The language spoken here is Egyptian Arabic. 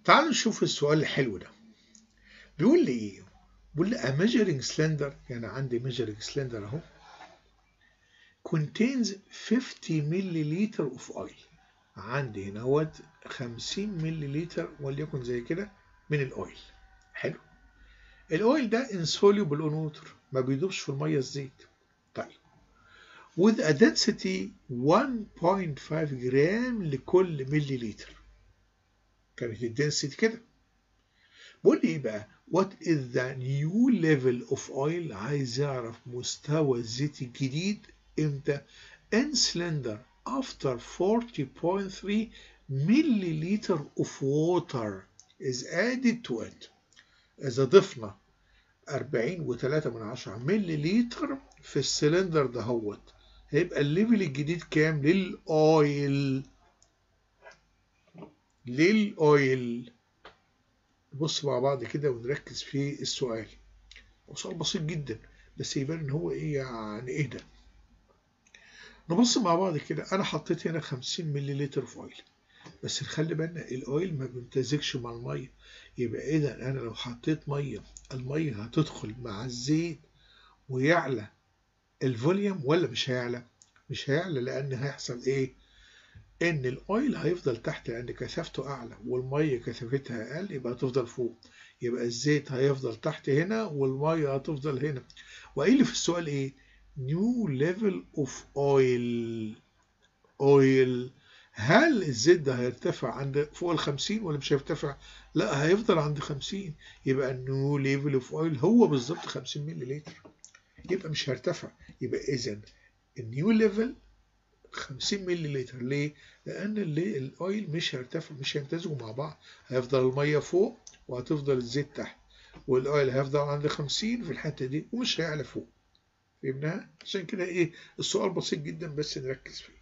تعالوا نشوف السؤال الحلو ده بيقول لي ايه بيقول لي a measuring cylinder يعني عندي measuring cylinder اهو contains 50 milliliter of oil عندي هنا هوت 50 ملليلتر وليكن زي كده من الاويل حلو الاويل ده insoluble in water ما بيدوبش في الميه الزيت طيب with a density 1.5 جرام لكل ملليلتر كانت الدنسيتي كده بقول لي ايه بقى what is the new level of oil عايز يعرف مستوى الزيت الجديد امتى in cylinder after 40.3 milliliter of water is added to it إذا ضفنا 40.3 من عشرة مليلتر في السلندر دهوت هيبقى الليفل الجديد كام للأويل للأويل نبص مع بعض كده ونركز في السؤال هو سؤال بسيط جدا بس يبان ان هو ايه يعني ايه ده نبص مع بعض كده انا حطيت هنا 50 ملليلتر في اويل بس نخلي بالنا الاويل ما بيمتزجش مع الميه يبقى اذا انا لو حطيت ميه الميه هتدخل مع الزيت ويعلى الفوليوم ولا مش هيعلى مش هيعلى لان هيحصل ايه ان الاويل هيفضل تحت لان كثافته اعلى والميه كثافتها اقل يبقى هتفضل فوق يبقى الزيت هيفضل تحت هنا والميه هتفضل هنا وايه اللي في السؤال ايه new level of oil oil هل الزيت ده هيرتفع عند فوق ال 50 ولا مش هيرتفع؟ لا هيفضل عند 50 يبقى النيو ليفل اوف اويل هو بالظبط 50 مللي يبقى مش هيرتفع يبقى اذا النيو ليفل 50 مللي ليه؟ لان اللي الاويل مش هيرتفع مش هيمتزجوا مع بعض هيفضل الميه فوق وهتفضل الزيت تحت والاويل هيفضل عند 50 في الحته دي ومش هيعلى فوق فهمناها؟ عشان كده ايه السؤال بسيط جدا بس نركز فيه